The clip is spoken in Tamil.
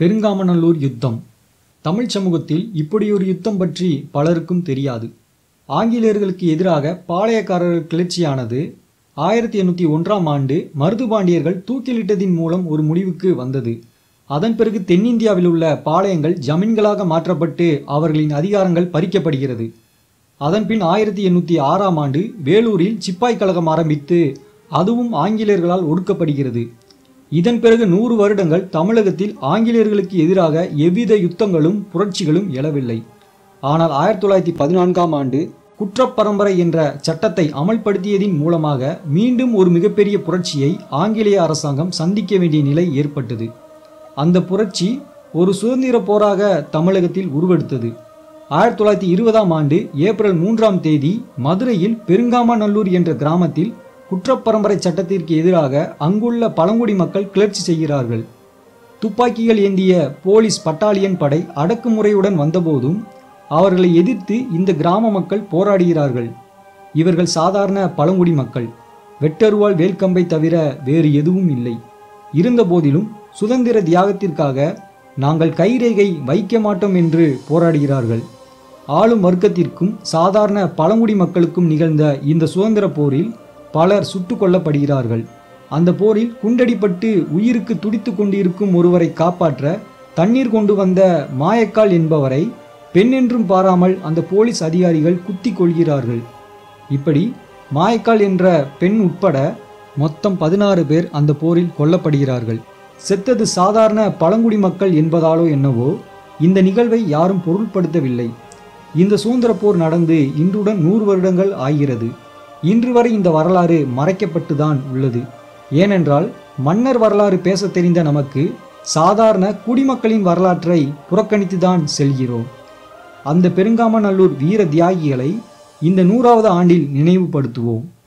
பெருங்காமநல்லூர் யுத்தம் தமிழ் சமூகத்தில் இப்படியொரு யுத்தம் பற்றி பலருக்கும் தெரியாது ஆங்கிலேயர்களுக்கு எதிராக பாளையக்காரர்கள் கிளர்ச்சியானது ஆயிரத்தி எண்ணூற்றி ஒன்றாம் ஆண்டு மருதுபாண்டியர்கள் தூக்கிலிட்டதின் மூலம் ஒரு முடிவுக்கு வந்தது அதன் பிறகு தென்னிந்தியாவில் உள்ள பாளையங்கள் ஜமீன்களாக மாற்றப்பட்டு அவர்களின் அதிகாரங்கள் பறிக்கப்படுகிறது அதன்பின் ஆயிரத்தி எண்ணூற்றி ஆறாம் ஆண்டு வேலூரில் சிப்பாய் கழகம் ஆரம்பித்து அதுவும் ஆங்கிலேயர்களால் ஒடுக்கப்படுகிறது இதன் பிறகு நூறு வருடங்கள் தமிழகத்தில் ஆங்கிலேயர்களுக்கு எதிராக எவ்வித யுத்தங்களும் புரட்சிகளும் எழவில்லை ஆனால் ஆயிரத்தி தொள்ளாயிரத்தி பதினான்காம் ஆண்டு குற்றப்பரம்பரை என்ற சட்டத்தை அமல்படுத்தியதின் மூலமாக மீண்டும் ஒரு மிகப்பெரிய புரட்சியை ஆங்கிலேய அரசாங்கம் சந்திக்க வேண்டிய நிலை ஏற்பட்டது அந்த புரட்சி ஒரு சுதந்திர போராக தமிழகத்தில் உருவெடுத்தது ஆயிரத்தி தொள்ளாயிரத்தி இருபதாம் ஆண்டு ஏப்ரல் மூன்றாம் தேதி மதுரையில் பெருங்காமநல்லூர் என்ற கிராமத்தில் குற்றப்பரம்பரை சட்டத்திற்கு எதிராக அங்குள்ள பழங்குடி மக்கள் கிளர்ச்சி செய்கிறார்கள் துப்பாக்கிகள் ஏந்திய போலீஸ் பட்டாலியன் படை அடக்குமுறையுடன் வந்தபோதும் அவர்களை எதிர்த்து இந்த கிராம மக்கள் போராடுகிறார்கள் இவர்கள் சாதாரண பழங்குடி மக்கள் வெட்டருவாள் வேல்கம்பை தவிர வேறு எதுவும் இல்லை இருந்தபோதிலும் சுதந்திர தியாகத்திற்காக நாங்கள் கைரேகை வைக்க மாட்டோம் என்று போராடுகிறார்கள் ஆளும் வர்க்கத்திற்கும் சாதாரண பழங்குடி மக்களுக்கும் நிகழ்ந்த இந்த சுதந்திர போரில் பலர் சுட்டு கொல்லப்படுகிறார்கள் அந்த போரில் குண்டடிப்பட்டு உயிருக்கு துடித்து கொண்டிருக்கும் ஒருவரை காப்பாற்ற தண்ணீர் கொண்டு வந்த மாயக்கால் என்பவரை பெண் என்றும் பாராமல் அந்த போலீஸ் அதிகாரிகள் குத்தி கொள்கிறார்கள் இப்படி மாயக்கால் என்ற பெண் உட்பட மொத்தம் பதினாறு பேர் அந்த போரில் கொல்லப்படுகிறார்கள் செத்தது சாதாரண பழங்குடி மக்கள் என்பதாலோ என்னவோ இந்த நிகழ்வை யாரும் பொருட்படுத்தவில்லை இந்த சுதந்திர போர் நடந்து இன்றுடன் நூறு வருடங்கள் ஆகிறது இன்று வரை இந்த வரலாறு மறைக்கப்பட்டுதான் உள்ளது ஏனென்றால் மன்னர் வரலாறு பேச தெரிந்த நமக்கு சாதாரண குடிமக்களின் வரலாற்றை புறக்கணித்துதான் செல்கிறோம் அந்த பெருங்காமநல்லூர் வீர தியாகிகளை இந்த நூறாவது ஆண்டில் நினைவுபடுத்துவோம்